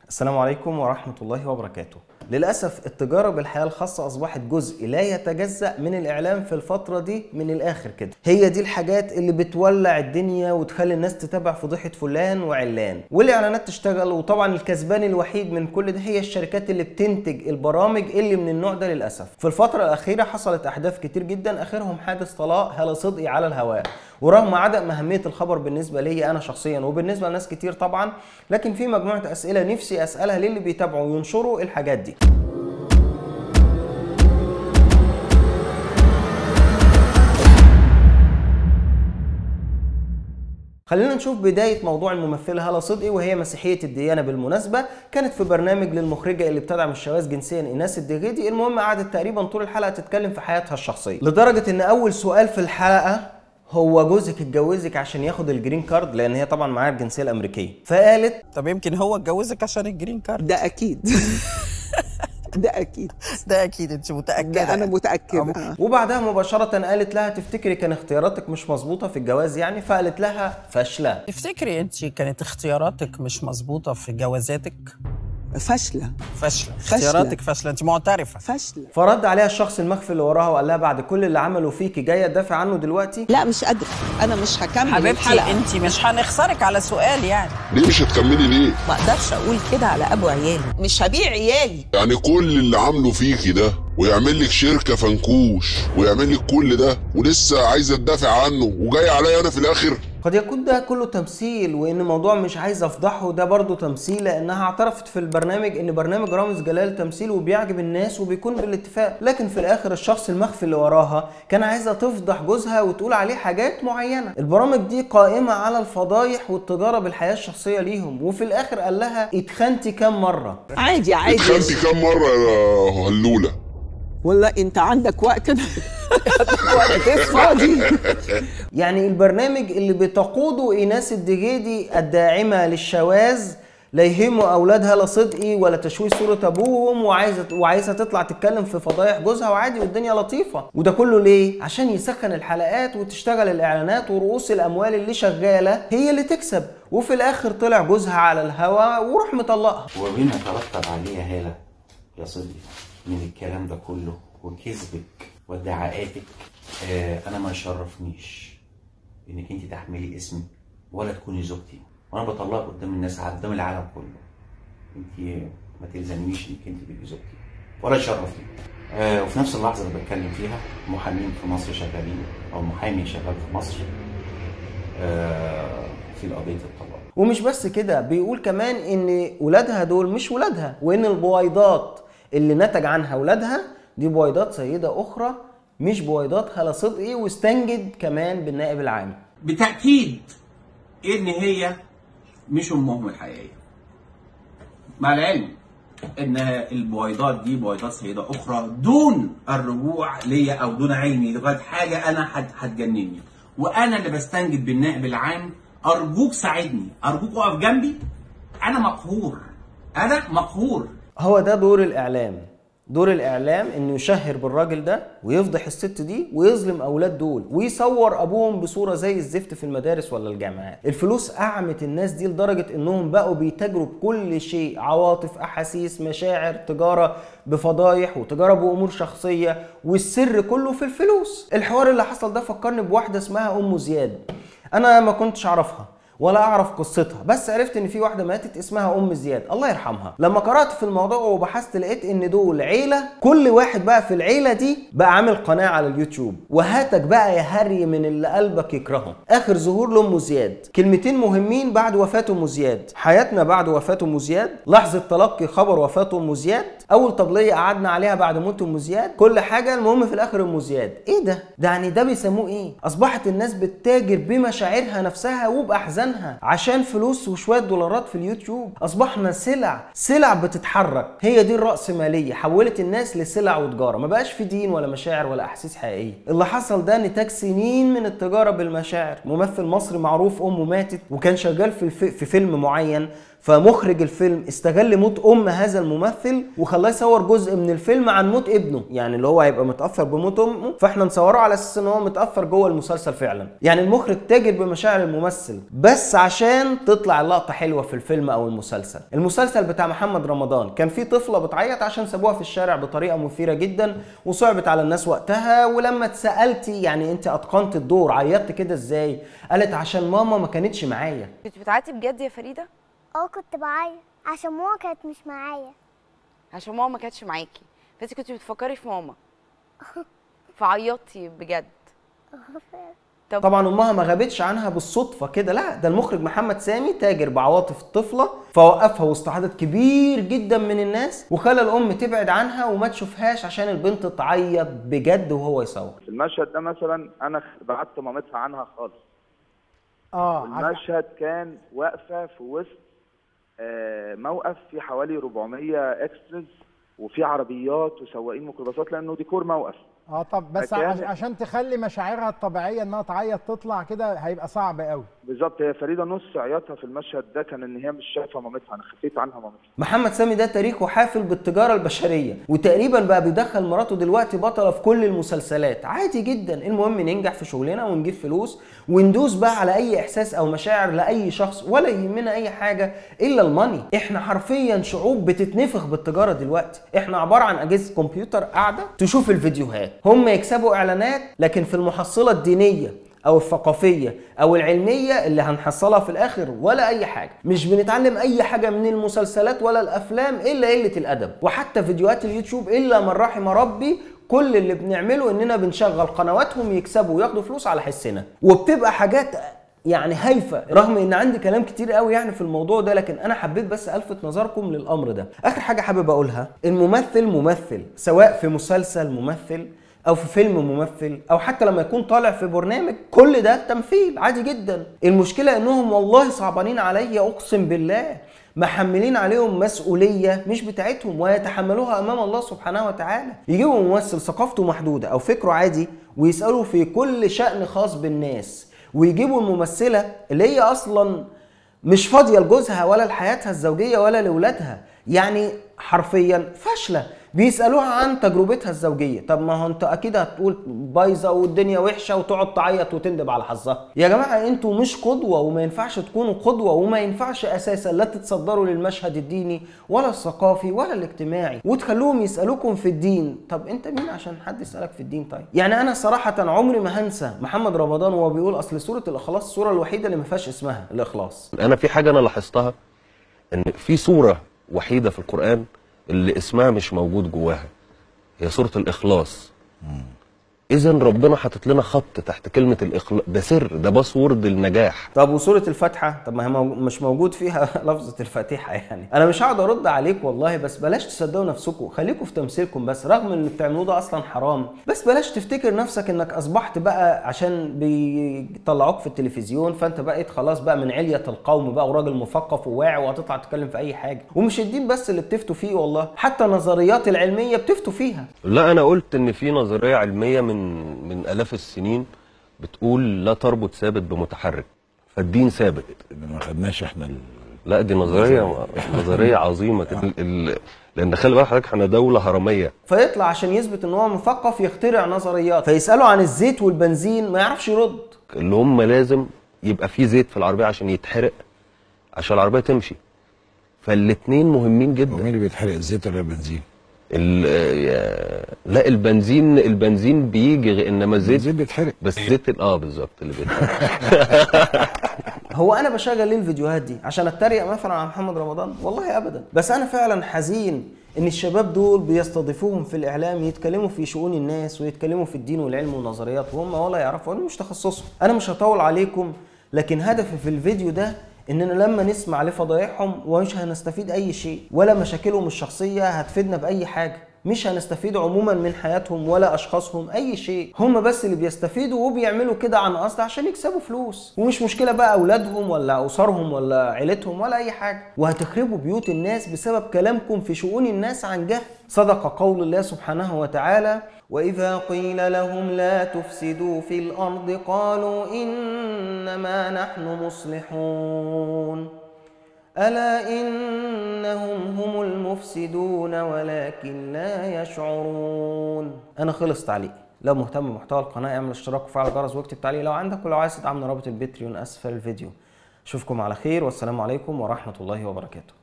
السلام عليكم ورحمة الله وبركاته للأسف التجارة بالحياة الخاصة أصبحت جزء لا يتجزأ من الإعلام في الفترة دي من الآخر كده هي دي الحاجات اللي بتولع الدنيا وتخلي الناس تتابع فضيحة فلان وعلان والإعلانات تشتغل وطبعا الكسبان الوحيد من كل ده هي الشركات اللي بتنتج البرامج اللي من النوع ده للأسف في الفترة الأخيرة حصلت أحداث كتير جدا آخرهم حادث طلاق هلا صدقي على الهواء ورغم عدم أهمية الخبر بالنسبة لي أنا شخصيا وبالنسبة لناس كتير طبعا لكن في مجموعة أسئلة نفسي أسألها للي بيتابعوا وينشروا الحاجات دي خلينا نشوف بداية موضوع الممثلة هالة صدقي وهي مسيحية الديانة بالمناسبة كانت في برنامج للمخرجة اللي بتدعم الشواذ جنسيا إيناس الدغيدي المهم قعدت تقريبا طول الحلقة تتكلم في حياتها الشخصية لدرجة إن أول سؤال في الحلقة هو جوزك اتجوزك عشان ياخد الجرين كارد لان هي طبعا معاها الجنسيه الامريكيه فقالت طب يمكن هو اتجوزك عشان الجرين كارد ده اكيد ده اكيد ده اكيد انت متاكده ده انا يعني. متاكده أم- آه. وبعدها مباشره قالت لها تفتكري كان اختياراتك مش مظبوطه في الجواز يعني فقالت لها فاشله تفتكري انت كانت اختياراتك مش مظبوطه في جوازاتك فاشله فاشله فاشلة. اختياراتك فاشله انت معترفه فاشله فرد عليها الشخص المخفي اللي وراها وقال لها بعد كل اللي عمله فيكي جايه تدافع عنه دلوقتي لا مش قادره انا مش هكمل حبيبتي الحلقه انت مش هنخسرك على سؤال يعني ليه مش هتكملي ليه؟ ما اقدرش اقول كده على ابو عيالي مش هبيع عيالي يعني كل اللي عامله فيكي ده ويعمل لك شركة فنكوش ويعمل لك كل ده ولسه عايزة تدافع عنه وجاي عليا انا في الاخر قد يكون ده كله تمثيل وان الموضوع مش عايز افضحه ده برضه تمثيل لانها اعترفت في البرنامج ان برنامج رامز جلال تمثيل وبيعجب الناس وبيكون بالاتفاق لكن في الاخر الشخص المخفي اللي وراها كان عايزه تفضح جوزها وتقول عليه حاجات معينه البرامج دي قائمه على الفضايح والتجاره بالحياه الشخصيه ليهم وفي الاخر قال لها اتخنتي كام مره عادي عادي اتخنتي كام مرة يا هلولة؟ والله انت عندك وقت وقت فاضي يعني البرنامج اللي بتقوده ايناس الدجيدي الداعمه للشواذ لا يهموا اولادها لا صدقي ولا تشويه صوره ابوهم وعايزه وعايزه تطلع تتكلم في فضايح جوزها وعادي والدنيا لطيفه وده كله ليه عشان يسخن الحلقات وتشتغل الاعلانات ورؤوس الاموال اللي شغاله هي اللي تكسب وفي الاخر طلع جوزها على الهوا وروح مطلقها وبما يترتب عليه يا هالة يا صدقي من الكلام ده كله وكذبك وادعاءاتك آه انا ما يشرفنيش انك انت تحملي اسمي ولا تكوني زوجتي وانا بطلعك قدام الناس قدام العالم كله انت ما تلزمنيش انك انت تبقي زوجتي ولا تشرفني آه وفي نفس اللحظه اللي بتكلم فيها محامين في مصر شغالين او محامي شغال في مصر آه في قضيه الطلاق ومش بس كده بيقول كمان ان ولادها دول مش ولادها وان البويضات اللي نتج عنها ولادها دي بويضات سيده اخرى مش بويضات هلا صدقي واستنجد كمان بالنائب العام بتأكيد إن هي مش أمهم الحقيقية. مع العلم إن البويضات دي بويضات سيدة أخرى دون الرجوع ليا أو دون علمي لغاية حاجة أنا هت- هتجنني. وأنا اللي بستنجد بالنائب العام أرجوك ساعدني، أرجوك اقف جنبي. أنا مقهور. أنا مقهور. هو ده دور الاعلام دور الاعلام انه يشهر بالراجل ده ويفضح الست دي ويظلم اولاد دول ويصور ابوهم بصوره زي الزفت في المدارس ولا الجامعات الفلوس اعمت الناس دي لدرجه انهم بقوا بيتاجروا بكل شيء عواطف احاسيس مشاعر تجاره بفضايح وتجاره بامور شخصيه والسر كله في الفلوس الحوار اللي حصل ده فكرني بواحده اسمها ام زياد انا ما كنتش اعرفها ولا اعرف قصتها بس عرفت ان في واحده ماتت اسمها ام زياد الله يرحمها لما قرات في الموضوع وبحثت لقيت ان دول عيله كل واحد بقى في العيله دي بقى عامل قناه على اليوتيوب وهاتك بقى يا هري من اللي قلبك يكرهه اخر ظهور لام زياد كلمتين مهمين بعد وفاه ام زياد حياتنا بعد وفاه ام زياد لحظه تلقي خبر وفاه ام زياد اول طبليه قعدنا عليها بعد موت ام زياد كل حاجه المهم في الاخر ام زياد ايه ده ده يعني ده بيسموه ايه اصبحت الناس بتتاجر بمشاعرها نفسها وباحزانها عشان فلوس وشويه دولارات في اليوتيوب اصبحنا سلع سلع بتتحرك هي دي الرأسمالية حولت الناس لسلع وتجارة ما بقاش في دين ولا مشاعر ولا احاسيس حقيقية اللي حصل ده نتاج سنين من التجارة بالمشاعر ممثل مصري معروف امه ماتت وكان شغال في الف... في فيلم معين فمخرج الفيلم استغل موت ام هذا الممثل وخلاه يصور جزء من الفيلم عن موت ابنه يعني اللي هو هيبقى متاثر بموت امه فاحنا نصوره على اساس ان هو متاثر جوه المسلسل فعلا يعني المخرج تاجر بمشاعر الممثل بس عشان تطلع اللقطه حلوه في الفيلم او المسلسل المسلسل بتاع محمد رمضان كان في طفله بتعيط عشان سابوها في الشارع بطريقه مثيره جدا وصعبت على الناس وقتها ولما اتسالتي يعني انت اتقنت الدور عيطت كده ازاي قالت عشان ماما ما كانتش معايا كنت بتعيطي بجد يا فريده اه كنت بعيط عشان ماما كانت مش معايا عشان ماما ما كانتش معاكي فانت كنت بتفكري في ماما فعيطتي بجد طب طبعا امها ما غابتش عنها بالصدفه كده لا ده المخرج محمد سامي تاجر بعواطف الطفله فوقفها وسط عدد كبير جدا من الناس وخلى الام تبعد عنها وما تشوفهاش عشان البنت تعيط بجد وهو يصور في المشهد ده مثلا انا بعدت مامتها عنها خالص اه عج- المشهد كان واقفه في وسط آه، موقف فيه حوالي 400 اكسترز وفي عربيات وسواقين ميكروباصات لانه ديكور موقف اه طب بس فكان- عش- عشان تخلي مشاعرها الطبيعيه انها تعيط تطلع كده هيبقى صعب قوي بالظبط هي فريده نص عياطها في المشهد ده كان ان هي مش شايفه مامتها انا خفيت عنها مامتها محمد سامي ده تاريخه حافل بالتجاره البشريه وتقريبا بقى بيدخل مراته دلوقتي بطله في كل المسلسلات عادي جدا المهم ننجح في شغلنا ونجيب فلوس وندوس بقى على اي احساس او مشاعر لاي شخص ولا يهمنا اي حاجه الا الماني احنا حرفيا شعوب بتتنفخ بالتجاره دلوقتي احنا عباره عن اجهزه كمبيوتر قاعده تشوف الفيديوهات هم يكسبوا اعلانات لكن في المحصله الدينيه او الثقافيه او العلميه اللي هنحصلها في الاخر ولا اي حاجه مش بنتعلم اي حاجه من المسلسلات ولا الافلام الا قله الادب وحتى فيديوهات اليوتيوب الا من رحم ربي كل اللي بنعمله اننا بنشغل قنواتهم يكسبوا وياخدوا فلوس على حسنا وبتبقى حاجات يعني هايفه رغم ان عندي كلام كتير قوي يعني في الموضوع ده لكن انا حبيت بس الفت نظركم للامر ده اخر حاجه حابب اقولها الممثل ممثل سواء في مسلسل ممثل او في فيلم ممثل او حتى لما يكون طالع في برنامج كل ده تمثيل عادي جدا المشكله انهم والله صعبانين عليا اقسم بالله محملين عليهم مسؤوليه مش بتاعتهم ويتحملوها امام الله سبحانه وتعالى يجيبوا ممثل ثقافته محدوده او فكره عادي ويسالوا في كل شان خاص بالناس ويجيبوا الممثله اللي هي اصلا مش فاضيه لجوزها ولا لحياتها الزوجيه ولا لاولادها يعني حرفيا فاشله بيسالوها عن تجربتها الزوجيه طب ما هو انت اكيد هتقول بايظه والدنيا وحشه وتقعد تعيط وتندب على حظها يا جماعه انتوا مش قدوه وما ينفعش تكونوا قدوه وما ينفعش اساسا لا تتصدروا للمشهد الديني ولا الثقافي ولا الاجتماعي وتخلوهم يسالوكم في الدين طب انت مين عشان حد يسالك في الدين طيب يعني انا صراحه عمري ما هنسى محمد رمضان وهو بيقول اصل سوره الاخلاص السوره الوحيده اللي ما فيهاش اسمها الاخلاص انا في حاجه انا لاحظتها ان في سوره وحيده في القران اللي اسمها مش موجود جواها هي سوره الاخلاص اذا ربنا حاطط لنا خط تحت كلمه الاخلاص ده سر ده باسورد النجاح طب وسورة الفاتحة طب ما هي مو- مش موجود فيها لفظة الفاتحة يعني أنا مش هقعد أرد عليك والله بس بلاش تصدقوا نفسكم خليكم في تمثيلكم بس رغم إن اللي بتعملوه ده أصلا حرام بس بلاش تفتكر نفسك إنك أصبحت بقى عشان بيطلعوك في التلفزيون فأنت بقيت خلاص بقى من علية القوم بقى وراجل مثقف وواعي وهتطلع تتكلم في أي حاجة ومش الدين بس اللي بتفتوا فيه والله حتى النظريات العلمية بتفتوا فيها لا انا قلت ان في نظريه علميه من من الاف السنين بتقول لا تربط ثابت بمتحرك فالدين ثابت ما خدناش احنا ال... لا دي نظريه نظريه عظيمه كده ال- ال- لان خلي بالك حضرتك احنا دوله هرميه فيطلع عشان يثبت ان هو مثقف يخترع نظريات فيسالوا عن الزيت والبنزين ما يعرفش يرد اللي هم لازم يبقى في زيت في العربيه عشان يتحرق عشان العربيه تمشي فالاتنين مهمين جدا مين اللي بيتحرق الزيت ولا البنزين؟ ال- يا- لا البنزين البنزين بيجي غ- انما الزيت الزيت بيتحرق بس الزيت ال- اه بالظبط اللي بيتحرق هو انا بشغل ليه الفيديوهات دي عشان اتريق مثلا على محمد رمضان والله ابدا بس انا فعلا حزين ان الشباب دول بيستضيفوهم في الاعلام يتكلموا في شؤون الناس ويتكلموا في الدين والعلم والنظريات وهم ولا يعرفوا انا مش تخصصهم انا مش هطول عليكم لكن هدفي في الفيديو ده اننا لما نسمع لفضايحهم ومش هنستفيد اي شيء ولا مشاكلهم الشخصيه هتفيدنا باي حاجه مش هنستفيد عموما من حياتهم ولا اشخاصهم اي شيء هم بس اللي بيستفيدوا وبيعملوا كده عن قصد عشان يكسبوا فلوس ومش مشكله بقى اولادهم ولا اسرهم ولا عيلتهم ولا اي حاجه وهتخربوا بيوت الناس بسبب كلامكم في شؤون الناس عن جهل صدق قول الله سبحانه وتعالى واذا قيل لهم لا تفسدوا في الارض قالوا انما نحن مصلحون ألا إنهم هم المفسدون ولكن لا يشعرون أنا خلص تعليقي لو مهتم بمحتوى القناة اعمل اشتراك وفعل الجرس واكتب تعليق لو عندك ولو عايز تدعمنا رابط البتريون أسفل الفيديو أشوفكم على خير والسلام عليكم ورحمة الله وبركاته